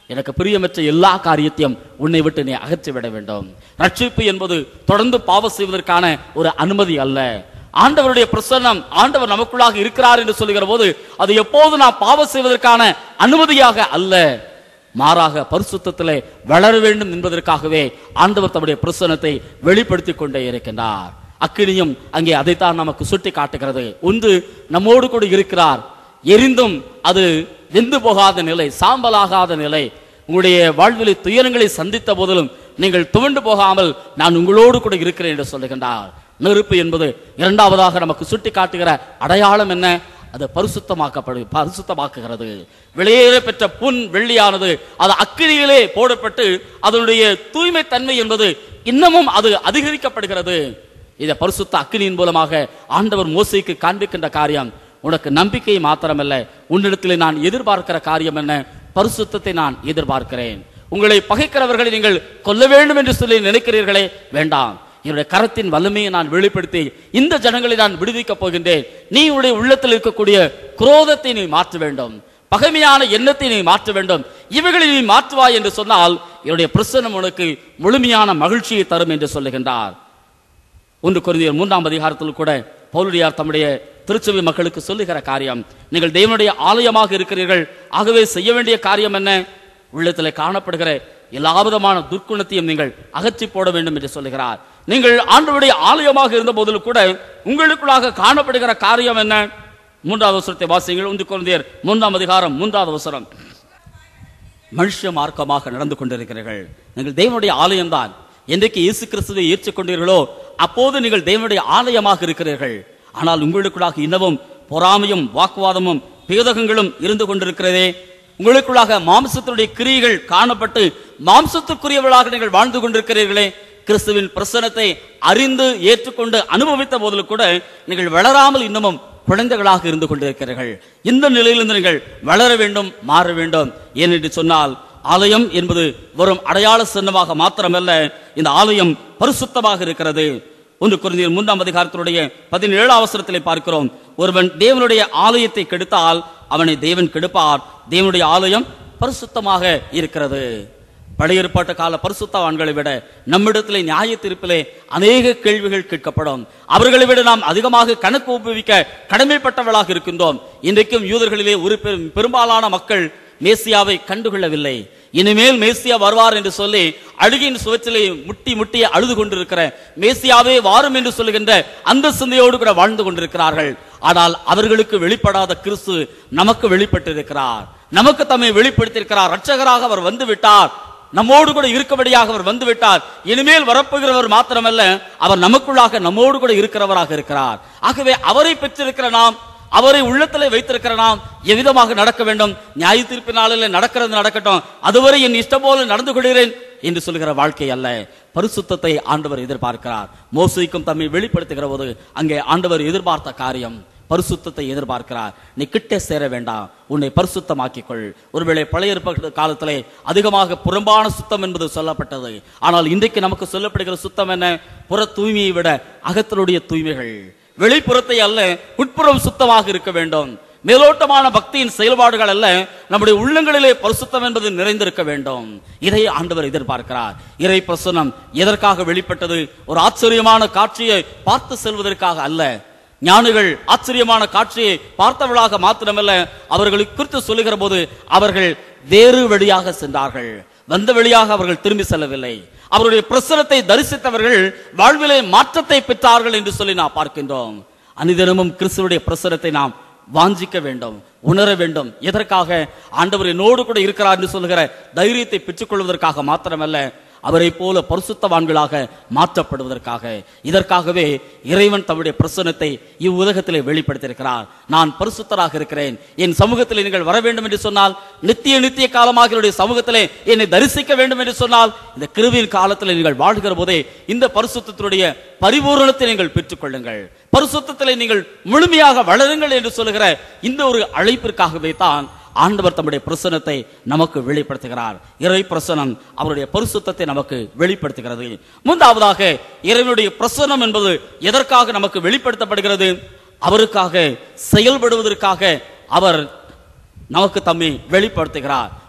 எனக்கு பிரியமற்ற எல்லா காரியத்தையும் உன்னை விட்டு நீ அகற்றி விட வேண்டும் ரட்சிப்பு என்பது தொடர்ந்து பாவம் செய்வதற்கான ஒரு அனுமதி அல்ல ஆண்டவருடைய பிரசன்னம் ஆண்டவர் நமக்குள்ளாக இருக்கிறார் என்று சொல்லுகிற போது அது எப்போது நாம் பாவம் செய்வதற்கான அனுமதியாக அல்ல மாறாக பரிசுத்தத்திலே வளர வேண்டும் என்பதற்காகவே ஆண்டவர் தம்முடைய பிரசன்னத்தை வெளிப்படுத்திக் கொண்டே இருக்கின்றார் அக்கினியும் அங்கே அதைத்தான் நமக்கு சுட்டி காட்டுகிறது ஒன்று நம்மோடு கூட இருக்கிறார் எரிந்தும் அது வெந்து போகாத நிலை சாம்பலாகாத நிலை உங்களுடைய வாழ்வில் துயரங்களை சந்தித்த போதிலும் நீங்கள் துவண்டு போகாமல் நான் உங்களோடு கூட இருக்கிறேன் என்று சொல்லுகின்றார் நெருப்பு என்பது இரண்டாவதாக நமக்கு சுட்டி காட்டுகிற அடையாளம் என்ன அது பரிசுத்தமாக்கப்படு பரிசுத்தமாக்குகிறது வெளியேற பெற்ற புன் வெள்ளியானது அது அக்கினியிலே போடப்பட்டு அதனுடைய தூய்மை தன்மை என்பது இன்னமும் அது அதிகரிக்கப்படுகிறது இதை பரிசுத்த அக்கினியின் மூலமாக ஆண்டவர் மோசைக்கு காண்பிக்கின்ற காரியம் உனக்கு நம்பிக்கை மாத்திரமல்ல உன்னிடத்தில் நான் எதிர்பார்க்கிற காரியம் என்ன பரிசுத்தத்தை நான் எதிர்பார்க்கிறேன் உங்களை பகைக்கிறவர்களை நீங்கள் கொல்ல வேண்டும் என்று சொல்லி நினைக்கிறீர்களே வேண்டாம் என்னுடைய கரத்தின் வல்லமையை நான் வெளிப்படுத்தி இந்த ஜனங்களை நான் விடுவிக்கப் போகின்றேன் நீ உன்னுடைய உள்ளத்தில் இருக்கக்கூடிய குரோதத்தை நீ மாற்ற வேண்டும் பகைமையான எண்ணத்தை நீ மாற்ற வேண்டும் இவைகளை நீ மாற்றுவாய் என்று சொன்னால் என்னுடைய பிரசன்னம் உனக்கு முழுமையான மகிழ்ச்சியை தரும் என்று சொல்லுகின்றார் ஒன்று குருந்தியர் மூன்றாம் அதிகாரத்தில் கூட பவுலடியார் தம்முடைய திருச்சபை மக்களுக்கு சொல்லுகிற காரியம் நீங்கள் தேவனுடைய ஆலயமாக இருக்கிறீர்கள் ஆகவே செய்ய வேண்டிய காரியம் என்ன உள்ளத்தில் காணப்படுகிற எல்லா விதமான துர்க்குணத்தையும் நீங்கள் அகற்றி போட வேண்டும் என்று சொல்லுகிறார் நீங்கள் ஆண்டவருடைய ஆலயமாக இருந்த போதிலும் கூட உங்களுக்குள்ளாக காணப்படுகிற காரியம் என்ன மூன்றாவது வசனத்தை வாசியுங்கள் ஒன்று குழந்தையர் மூன்றாம் அதிகாரம் மூன்றாவது வசனம் மனுஷ மார்க்கமாக நடந்து கொண்டிருக்கிறீர்கள் நீங்கள் தேவனுடைய ஆலயம்தான் என்றைக்கு இயேசு கிறிஸ்துவை ஏற்றுக்கொண்டீர்களோ அப்போது நீங்கள் தேவனுடைய ஆலயமாக இருக்கிறீர்கள் ஆனால் உங்களுக்குள்ளாக இன்னமும் பொறாமையும் வாக்குவாதமும் பேதகங்களும் இருந்து கொண்டிருக்கிறதே உங்களுக்குள்ளாக மாம்சத்தினுடைய கிரியைகள் காணப்பட்டு மாம்சத்துக்குரியவர்களாக நீங்கள் வாழ்ந்து கொண்டிருக்கிறீர்களே கிறிஸ்துவின் பிரசனத்தை அறிந்து ஏற்றுக்கொண்டு அனுபவித்த போதிலும் கூட நீங்கள் வளராமல் இன்னமும் குழந்தைகளாக இருந்து கொண்டிருக்கிறீர்கள் இந்த நிலையிலிருந்து நீங்கள் வளர வேண்டும் மாற வேண்டும் ஏனென்று சொன்னால் ஆலயம் என்பது வெறும் அடையாள சின்னமாக மாத்திரமல்ல இந்த ஆலயம் பரிசுத்தமாக இருக்கிறது ஒன்று குருந்தியர் மூன்றாம் அதிகாரத்தினுடைய பதினேழு அவசரத்திலே பார்க்கிறோம் ஒருவன் தேவனுடைய ஆலயத்தை கெடுத்தால் அவனை தேவன் கெடுப்பார் தேவனுடைய ஆலயம் பரிசுத்தமாக இருக்கிறது பழைய ஏற்பாட்டு கால பரிசுத்தவான்களை விட நம்மிடத்திலே நியாய தீர்ப்பிலே அநேக கேள்விகள் கேட்கப்படும் அவர்களை விட நாம் அதிகமாக கணக்கு ஒப்புவிக்க கடமைப்பட்டவர்களாக இருக்கின்றோம் இன்றைக்கும் யூதர்களிலே ஒரு பெரும் பெரும்பாலான மக்கள் மேசியாவை கண்டுகொள்ளவில்லை இனிமேல் மேசியா வருவார் என்று சொல்லி அழுகின் சுவற்றிலே முட்டி முட்டி அழுது கொண்டிருக்கிற மேசியாவே வாரும் என்று சொல்லுகின்ற அந்த சிந்தையோடு கூட வாழ்ந்து கொண்டிருக்கிறார்கள் ஆனால் அவர்களுக்கு வெளிப்படாத கிறிஸ்து நமக்கு வெளிப்பட்டிருக்கிறார் நமக்கு தம்மை வெளிப்படுத்தியிருக்கிறார் ரட்சகராக அவர் வந்து விட்டார் நம்மோடு கூட இருக்கபடியாக அவர் வந்து விட்டார் இனிமேல் வரப்போகிறவர் மாத்திரமல்ல அவர் நமக்குள்ளாக நம்மோடு கூட இருக்கிறவராக இருக்கிறார் ஆகவே அவரை பெற்றிருக்கிற நாம் அவரை உள்ளத்திலே வைத்திருக்கிற நாம் எவ்விதமாக நடக்க வேண்டும் நியாய தீர்ப்பு நாளில் நடக்கிறது நடக்கட்டும் அதுவரை என் இஷ்டம் போல நடந்து கொள்கிறேன் என்று சொல்கிற வாழ்க்கை அல்ல பரிசுத்தத்தை ஆண்டவர் எதிர்பார்க்கிறார் மோசைக்கும் தம்மை வெளிப்படுத்துகிற போது அங்கே ஆண்டவர் எதிர்பார்த்த காரியம் பரிசுத்தத்தை எதிர்பார்க்கிறார் நீ கிட்டே சேர வேண்டாம் உன்னை பரிசுத்தமாக்கிக் கொள் ஒருவேளை பழைய ஏற்பாட்டு காலத்திலே அதிகமாக புறம்பான சுத்தம் என்பது சொல்லப்பட்டது ஆனால் இன்றைக்கு நமக்கு சொல்லப்படுகிற சுத்தம் என்ன புற தூய்மையை விட அகத்தினுடைய தூய்மைகள் வெளிப்புறத்தை அல்ல உட்புறம் சுத்தமாக இருக்க வேண்டும் மேலோட்டமான பக்தியின் செயல்பாடுகள் அல்ல நம்முடைய உள்ளங்களிலே பரிசுத்தம் என்பது நிறைந்திருக்க வேண்டும் இதை ஆண்டவர் எதிர்பார்க்கிறார் இறை பிரசனம் எதற்காக வெளிப்பட்டது ஒரு ஆச்சரியமான காட்சியை பார்த்து செல்வதற்காக அல்ல ஞானிகள் ஆச்சரியமான காட்சியை பார்த்தவர்களாக மாத்திரமல்ல அவர்களை குறித்து சொல்லுகிற போது அவர்கள் வேறு வழியாக சென்றார்கள் வந்த வழியாக அவர்கள் திரும்பி செல்லவில்லை அவருடைய பிரசனத்தை தரிசித்தவர்கள் வாழ்விலே மாற்றத்தை பெற்றார்கள் என்று சொல்லி நாம் பார்க்கின்றோம் அனிதினமும் கிறிஸ்துவுடைய பிரசனத்தை நாம் வாஞ்சிக்க வேண்டும் உணர வேண்டும் எதற்காக ஆண்டவர் என்னோடு கூட இருக்கிறார் என்று சொல்லுகிற தைரியத்தை பெற்றுக்கொள்வதற்காக மாத்திரமல்ல அவரை போல பரிசுத்தவான்களாக மாற்றப்படுவதற்காக இதற்காகவே இறைவன் தம்முடைய பிரசனத்தை இவ்வுலகத்திலே வெளிப்படுத்தியிருக்கிறார் நான் பரிசுத்தராக இருக்கிறேன் என் சமூகத்தில் நீங்கள் வர வேண்டும் என்று சொன்னால் நித்திய நித்திய காலமாக என்னுடைய சமூகத்திலே என்னை தரிசிக்க வேண்டும் என்று சொன்னால் இந்த கிருவியின் காலத்தில் நீங்கள் வாழ்கிற போதே இந்த பரிசுத்தத்தினுடைய பரிபூரணத்தை நீங்கள் பெற்றுக்கொள்ளுங்கள் பரிசுத்தத்திலே நீங்கள் முழுமையாக வளருங்கள் என்று சொல்லுகிற இந்த ஒரு அழைப்பிற்காகவே தான் ஆண்டவர் தம்முடைய பிரசனத்தை நமக்கு வெளிப்படுத்துகிறார் இறை பிரசனம் அவருடைய பரிசுத்தத்தை நமக்கு வெளிப்படுத்துகிறது மூன்றாவதாக இறைவனுடைய பிரசனம் என்பது எதற்காக நமக்கு வெளிப்படுத்தப்படுகிறது அவருக்காக செயல்படுவதற்காக அவர் நமக்கு தம்மை வெளிப்படுத்துகிறார்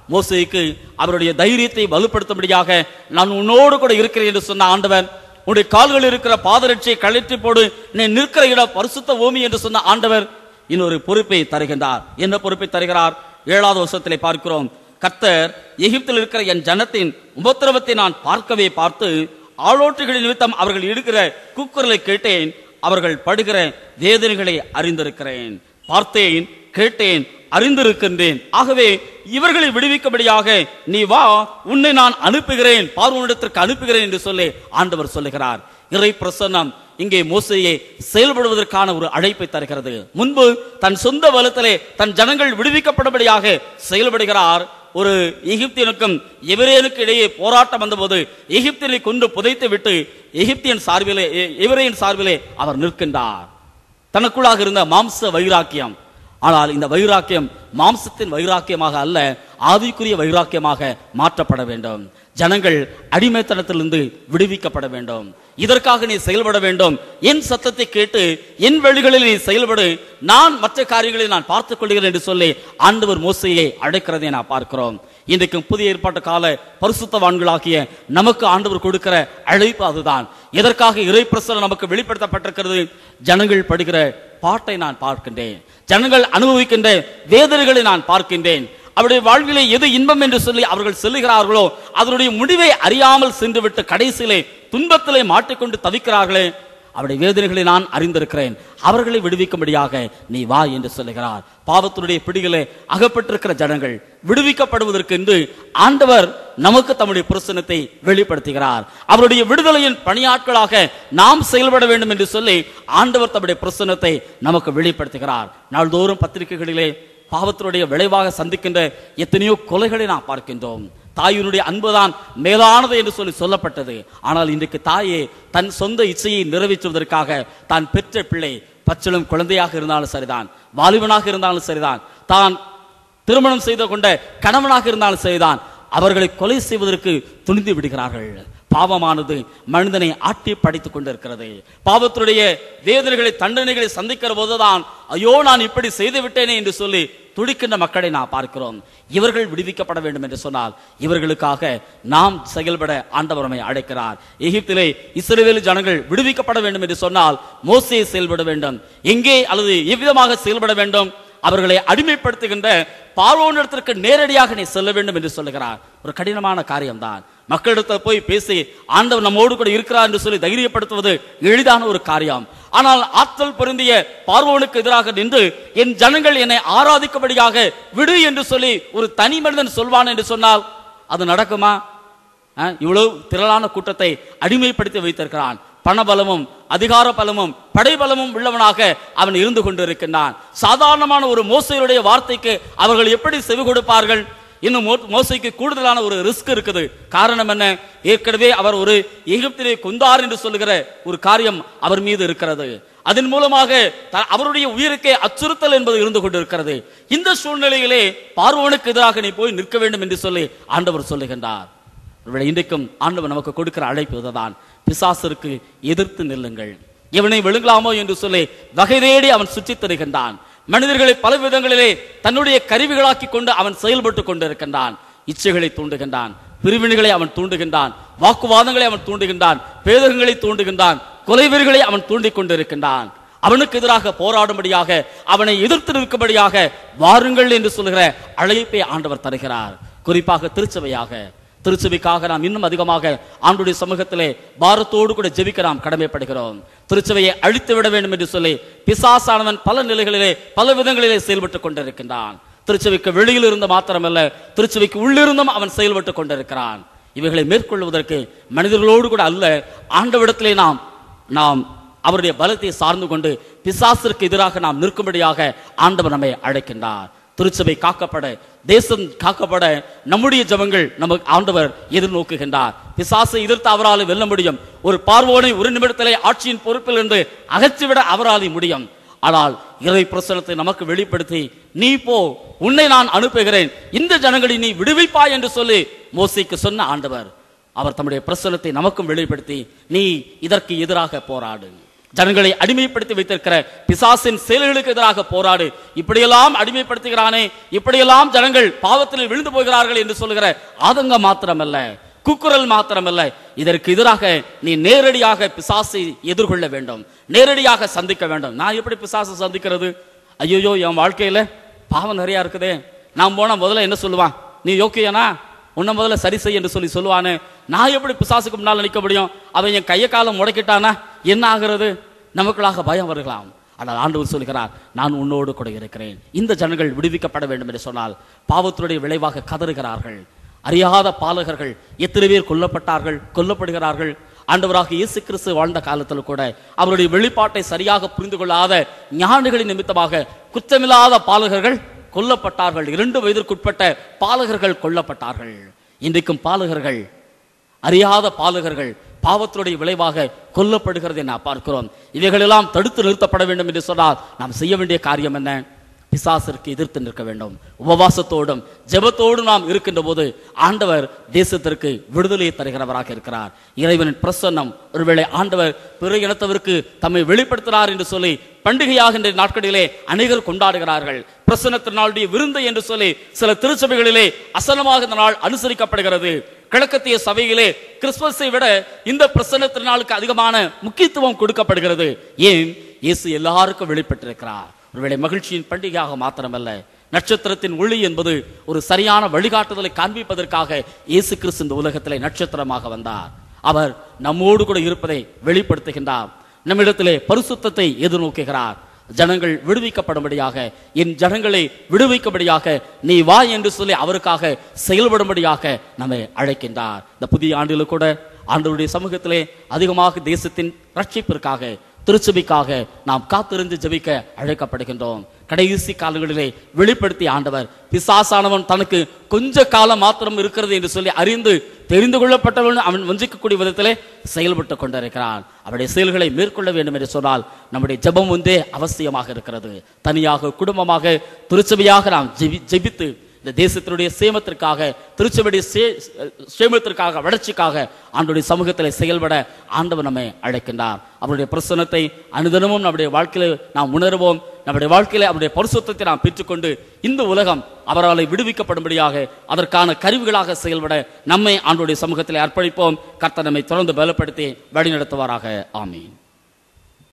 மோசேக்கு அவருடைய தைரியத்தை வலுப்படுத்தும்படியாக நான் உன்னோடு கூட இருக்கிறேன் என்று சொன்ன ஆண்டவன் உன்னுடைய கால்கள் இருக்கிற பாதரட்சியை கழற்றி போடு நீ நிற்கிற இடம் பரிசுத்த பூமி என்று சொன்ன ஆண்டவர் இன்னொரு பொறுப்பை தருகின்றார் என்ன பொறுப்பை தருகிறார் ஏழாவது வருஷத்திலே பார்க்கிறோம் கர்த்தர் எகிப்தில் இருக்கிற என் ஜனத்தின் உபத்திரவத்தை நான் பார்க்கவே பார்த்து ஆளோட்டுகளின் நிமித்தம் அவர்கள் இடுகிற கூக்குரலை கேட்டேன் அவர்கள் படுகிற வேதனைகளை அறிந்திருக்கிறேன் பார்த்தேன் கேட்டேன் அறிந்திருக்கின்றேன் ஆகவே இவர்களை விடுவிக்கும்படியாக நீ வா உன்னை நான் அனுப்புகிறேன் பார்வோனிடத்திற்கு அனுப்புகிறேன் என்று சொல்லி ஆண்டவர் சொல்லுகிறார் இறை பிரசன்னம் இங்கே மோசையை செயல்படுவதற்கான ஒரு அழைப்பை தருகிறது முன்பு தன் சொந்த பலத்திலே தன் ஜனங்கள் விடுவிக்கப்படும்படியாக செயல்படுகிறார் ஒரு எகிப்தியனுக்கும் எபிரேனுக்கு இடையே போராட்டம் வந்தபோது எகிப்தியனை கொண்டு புதைத்து விட்டு எகிப்தியன் சார்பிலே எ- எபிரேயன் சார்பிலே அவர் நிற்கின்றார் தனக்குள்ளாக இருந்த மாம்ச வைராக்கியம் ஆனால் இந்த வைராக்கியம் மாம்சத்தின் வைராக்கியமாக அல்ல ஆவிக்குரிய வைராக்கியமாக மாற்றப்பட வேண்டும் ஜனங்கள் அடிமைத்தனத்திலிருந்து விடுவிக்கப்பட வேண்டும் இதற்காக நீ செயல்பட வேண்டும் என் சத்தத்தை கேட்டு என் வழிகளில் நீ செயல்படு நான் மற்ற காரியங்களை நான் பார்த்துக் கொள்கிறேன் என்று சொல்லி ஆண்டவர் மோசையை அழைக்கிறதை நான் பார்க்கிறோம் இன்றைக்கு புதிய ஏற்பாட்டு கால பரிசுத்தவான்களாகிய நமக்கு ஆண்டவர் கொடுக்கிற அழைப்பு அதுதான் எதற்காக இறை பிரசனம் நமக்கு வெளிப்படுத்தப்பட்டிருக்கிறது ஜனங்கள் படுகிற பாட்டை நான் பார்க்கின்றேன் ஜனங்கள் அனுபவிக்கின்ற வேதனைகளை நான் பார்க்கின்றேன் அவருடைய வாழ்விலே எது இன்பம் என்று சொல்லி அவர்கள் செல்லுகிறார்களோ அதனுடைய முடிவை அறியாமல் சென்றுவிட்டு கடைசியிலே துன்பத்திலே மாட்டிக்கொண்டு தவிக்கிறார்களே அவருடைய வேதனைகளை நான் அறிந்திருக்கிறேன் அவர்களை விடுவிக்கும்படியாக நீ வா என்று சொல்லுகிறார் பாவத்தினுடைய பிடிகளே அகப்பட்டிருக்கிற ஜனங்கள் விடுவிக்கப்படுவதற்கு என்று ஆண்டவர் நமக்கு தம்முடைய பிரசனத்தை வெளிப்படுத்துகிறார் அவருடைய விடுதலையின் பணியாட்களாக நாம் செயல்பட வேண்டும் என்று சொல்லி ஆண்டவர் தம்முடைய பிரசனத்தை நமக்கு வெளிப்படுத்துகிறார் நாள்தோறும் பத்திரிகைகளிலே பாவத்தினுடைய விளைவாக சந்திக்கின்ற எத்தனையோ கொலைகளை நாம் பார்க்கின்றோம் தாயினுடைய அன்புதான் மேலானது என்று சொல்லி சொல்லப்பட்டது ஆனால் இன்றைக்கு தாயே தன் சொந்த இச்சையை நிறைவேற்றுவதற்காக தான் பெற்ற பிள்ளை பச்சிளம் குழந்தையாக இருந்தாலும் சரிதான் வாலிபனாக இருந்தாலும் சரிதான் தான் திருமணம் செய்து கொண்ட கணவனாக இருந்தாலும் சரிதான் அவர்களை கொலை செய்வதற்கு துணிந்து விடுகிறார்கள் பாவமானது மனிதனை ஆட்டி படைத்துக் கொண்டிருக்கிறது பாவத்தினுடைய வேதனைகளை தண்டனைகளை சந்திக்கிற போதுதான் ஐயோ நான் இப்படி செய்து விட்டேனே என்று சொல்லி துடிக்கின்ற மக்களை நாம் பார்க்கிறோம் இவர்கள் விடுவிக்கப்பட வேண்டும் என்று சொன்னால் இவர்களுக்காக நாம் செயல்பட ஆண்டவரமை அழைக்கிறார் எகிப்திலே இஸ்ரவேல் ஜனங்கள் விடுவிக்கப்பட வேண்டும் என்று சொன்னால் மோசே செயல்பட வேண்டும் எங்கே அல்லது எவ்விதமாக செயல்பட வேண்டும் அவர்களை அடிமைப்படுத்துகின்ற பார்வோனிடத்திற்கு நேரடியாக நீ செல்ல வேண்டும் என்று சொல்லுகிறார் ஒரு கடினமான காரியம்தான் மக்களிடத்தில் போய் பேசி ஆண்டவர் நம்மோடு கூட இருக்கிறார் என்று சொல்லி தைரியப்படுத்துவது எளிதான ஒரு காரியம் ஆனால் ஆற்றல் பொருந்திய பார்வோனுக்கு எதிராக நின்று என் ஜனங்கள் என்னை ஆராதிக்கும்படியாக விடு என்று சொல்லி ஒரு தனி மனிதன் சொல்வான் என்று சொன்னால் அது நடக்குமா அஹ், இவ்வளவு திரளான கூட்டத்தை அடிமைப்படுத்தி வைத்திருக்கிறான் பணபலமும் அதிகார பலமும் படைபலமும் உள்ளவனாக அவன் இருந்து கொண்டிருக்கின்றான் சாதாரணமான ஒரு மோசையுடைய வார்த்தைக்கு அவர்கள் எப்படி செவி கொடுப்பார்கள் இன்னும் மோ- மோசைக்கு கூடுதலான ஒரு ரிஸ்க் இருக்குது காரணம் என்ன ஏற்கனவே அவர் ஒரு எகிப்திலே கொந்தார் என்று சொல்லுகிற ஒரு காரியம் அவர் மீது இருக்கிறது அதன் மூலமாக த- அவருடைய உயிருக்கே அச்சுறுத்தல் என்பது இருந்து கொண்டிருக்கிறது இந்த சூழ்நிலையிலே பார்வோனுக்கு எதிராக நீ போய் நிற்க வேண்டும் என்று சொல்லி ஆண்டவர் சொல்லுகின்றார் ஒருவேளை இன்றைக்கும் ஆண்டவர் நமக்கு கொடுக்கிற அழைப்பு இதுதான் பிசாசிற்கு எதிர்த்து நில்லுங்கள் இவனை விழுங்கலாமோ என்று சொல்லி வகை தேடி அவன் சுற்றித் தருகின்றான் மனிதர்களை பல விதங்களிலே தன்னுடைய கருவிகளாக்கி கொண்டு அவன் செயல்பட்டு கொண்டிருக்கின்றான் இச்சைகளை தூண்டுகின்றான் பிரிவினைகளை அவன் தூண்டுகின்றான் வாக்குவாதங்களை அவன் தூண்டுகின்றான் பேதகங்களை தூண்டுகின்றான் கொலைவெறிகளை அவன் தூண்டிக் கொண்டிருக்கின்றான் அவனுக்கு எதிராக போராடும்படியாக அவனை எதிர்த்து நிற்கும்படியாக வாருங்கள் என்று சொல்லுகிற அழைப்பை ஆண்டவர் தருகிறார் குறிப்பாக திருச்சபையாக திருச்சபைக்காக நாம் இன்னும் அதிகமாக ஆண்டுடைய சமூகத்திலே பாரத்தோடு கூட ஜெபிக்க நாம் கடமைப்படுகிறோம் திருச்சபையை அழித்து விட வேண்டும் என்று சொல்லி பிசாசானவன் பல நிலைகளிலே பல விதங்களிலே செயல்பட்டுக் கொண்டிருக்கின்றான் திருச்சபைக்கு வெளியில் இருந்து மாத்திரமல்ல திருச்சபைக்கு உள்ளிருந்தும் அவன் செயல்பட்டுக் கொண்டிருக்கிறான் இவைகளை மேற்கொள்வதற்கு மனிதர்களோடு கூட அல்ல ஆண்டவிடத்திலே நாம் நாம் அவருடைய பலத்தை சார்ந்து கொண்டு பிசாசிற்கு எதிராக நாம் நிற்கும்படியாக ஆண்டவர் நம்மை அழைக்கின்றார் திருச்சபை காக்கப்பட தேசம் காக்கப்பட நம்முடைய ஜபங்கள் நமக்கு ஆண்டவர் எதிர்நோக்குகின்றார் பிசாசை எதிர்த்து அவரால் வெல்ல முடியும் ஒரு பார்வோனை ஒரு நிமிடத்திலே ஆட்சியின் பொறுப்பில் இருந்து அகற்றிவிட அவரால் முடியும் ஆனால் இறை பிரசனத்தை நமக்கு வெளிப்படுத்தி நீ போ உன்னை நான் அனுப்புகிறேன் இந்த ஜனங்களை நீ விடுவிப்பாய் என்று சொல்லி மோசைக்கு சொன்ன ஆண்டவர் அவர் தம்முடைய பிரசனத்தை நமக்கும் வெளிப்படுத்தி நீ இதற்கு எதிராக போராடு ஜனங்களை அடிமைப்படுத்தி வைத்திருக்கிற பிசாசின் செயல்களுக்கு எதிராக போராடு இப்படியெல்லாம் அடிமைப்படுத்துகிறானே இப்படியெல்லாம் ஜனங்கள் பாவத்தில் விழுந்து போகிறார்கள் என்று சொல்லுகிற ஆதங்கம் மாத்திரமல்ல குக்குரல் மாத்திரமல்ல இதற்கு எதிராக நீ நேரடியாக பிசாசை எதிர்கொள்ள வேண்டும் நேரடியாக சந்திக்க வேண்டும் நான் எப்படி பிசாசை சந்திக்கிறது ஐயோ என் வாழ்க்கையில பாவம் நிறைய இருக்குதே நான் போனா முதல்ல என்ன சொல்லுவான் நீ யோக்கியனா உன்னை முதல்ல சரி செய் என்று சொல்லி சொல்லுவானே நான் எப்படி பிசாசுக்கு முன்னால் நிற்க முடியும் அவன் என் கையை காலம் முடக்கிட்டானா என்ன ஆகிறது நமக்குள்ளாக பயம் வருகலாம் ஆனால் ஆண்டவர் சொல்கிறார் நான் உன்னோடு கூட இருக்கிறேன் இந்த ஜனங்கள் விடுவிக்கப்பட வேண்டும் என்று சொன்னால் பாவத்தினுடைய விளைவாக கதறுகிறார்கள் அறியாத பாலகர்கள் எத்தனை பேர் கொல்லப்பட்டார்கள் கொல்லப்படுகிறார்கள் ஆண்டவராக இயேசு கிறிஸ்து வாழ்ந்த காலத்தில் கூட அவருடைய வெளிப்பாட்டை சரியாக புரிந்து கொள்ளாத ஞானிகளின் நிமித்தமாக குற்றமில்லாத பாலகர்கள் கொல்லப்பட்டார்கள் இரண்டு வயதிற்குட்பட்ட பாலகர்கள் கொல்லப்பட்டார்கள் இன்றைக்கும் பாலகர்கள் அறியாத பாலகர்கள் பாவத்தினுடைய விளைவாக கொல்லப்படுகிறது என பார்க்கிறோம் இவைகளெல்லாம் தடுத்து நிறுத்தப்பட வேண்டும் என்று சொன்னால் நாம் செய்ய வேண்டிய காரியம் என்ன பிசாசிற்கு எதிர்த்து நிற்க வேண்டும் உபவாசத்தோடும் ஜெபத்தோடும் நாம் இருக்கின்ற போது ஆண்டவர் தேசத்திற்கு விடுதலையை தருகிறவராக இருக்கிறார் இறைவனின் பிரசன்னம் ஒருவேளை ஆண்டவர் பிற இனத்தவருக்கு தம்மை வெளிப்படுத்தினார் என்று சொல்லி பண்டிகையாகின்ற நாட்களிலே அநேகர் கொண்டாடுகிறார்கள் பிரசன்னத்தின் நாளுடைய விருந்து என்று சொல்லி சில திருச்சபைகளிலே அசனமாக இந்த நாள் அனுசரிக்கப்படுகிறது கிழக்கத்திய சபையிலே கிறிஸ்துமஸை விட இந்த பிரசன்ன திருநாளுக்கு அதிகமான முக்கியத்துவம் கொடுக்கப்படுகிறது ஏன் இயேசு எல்லாருக்கும் வெளிப்பட்டிருக்கிறார் ஒருவேளை மகிழ்ச்சியின் பண்டிகையாக மாத்திரமல்ல நட்சத்திரத்தின் ஒளி என்பது ஒரு சரியான வழிகாட்டுதலை காண்பிப்பதற்காக இயேசு கிறிஸ்து இந்த உலகத்திலே நட்சத்திரமாக வந்தார் அவர் நம்மோடு கூட இருப்பதை வெளிப்படுத்துகின்றார் நம்மிடத்திலே பரிசுத்தத்தை எதிர்நோக்குகிறார் ஜனங்கள் விடுவிக்கப்படும்படியாக என் ஜனங்களை விடுவிக்கும்படியாக நீ வா என்று சொல்லி அவருக்காக செயல்படும்படியாக நம்மை அழைக்கின்றார் இந்த புதிய ஆண்டில் கூட ஆண்டவருடைய சமூகத்திலே அதிகமாக தேசத்தின் ரட்சிப்பிற்காக திருச்சபைக்காக நாம் காத்திருந்து ஜெபிக்க அழைக்கப்படுகின்றோம் கடைசி காலங்களிலே வெளிப்படுத்திய ஆண்டவர் பிசாசானவன் தனக்கு கொஞ்ச காலம் மாத்திரம் இருக்கிறது என்று சொல்லி அறிந்து தெரிந்து கொள்ளப்பட்டவன் அவன் வஞ்சிக்கக்கூடிய விதத்திலே செயல்பட்டு கொண்டிருக்கிறான் அவருடைய செயல்களை மேற்கொள்ள வேண்டும் என்று சொன்னால் நம்முடைய ஜெபம் ஒன்றே அவசியமாக இருக்கிறது தனியாக குடும்பமாக திருச்சபையாக நாம் ஜெபி ஜெபித்து இந்த தேசத்தினுடைய சேமத்திற்காக திருச்சபையுடைய சே- சேமத்திற்காக வளர்ச்சிக்காக ஆண்டுடைய சமூகத்தில் செயல்பட ஆண்டவர் நம்மை அழைக்கின்றார் அவருடைய பிரசன்னத்தை அனுதினமும் நம்முடைய வாழ்க்கையில நாம் உணர்வோம் நம்முடைய வாழ்க்கையில அவருடைய பரிசுத்தத்தை நாம் பெற்றுக்கொண்டு இந்த உலகம் அவரால் விடுவிக்கப்படும்படியாக அதற்கான கருவிகளாக செயல்பட நம்மை ஆண்டுடைய சமூகத்தில் அர்ப்பணிப்போம் கர்த்தர் நம்மை தொடர்ந்து பலப்படுத்தி வழிநடத்துவாராக ஆமீன்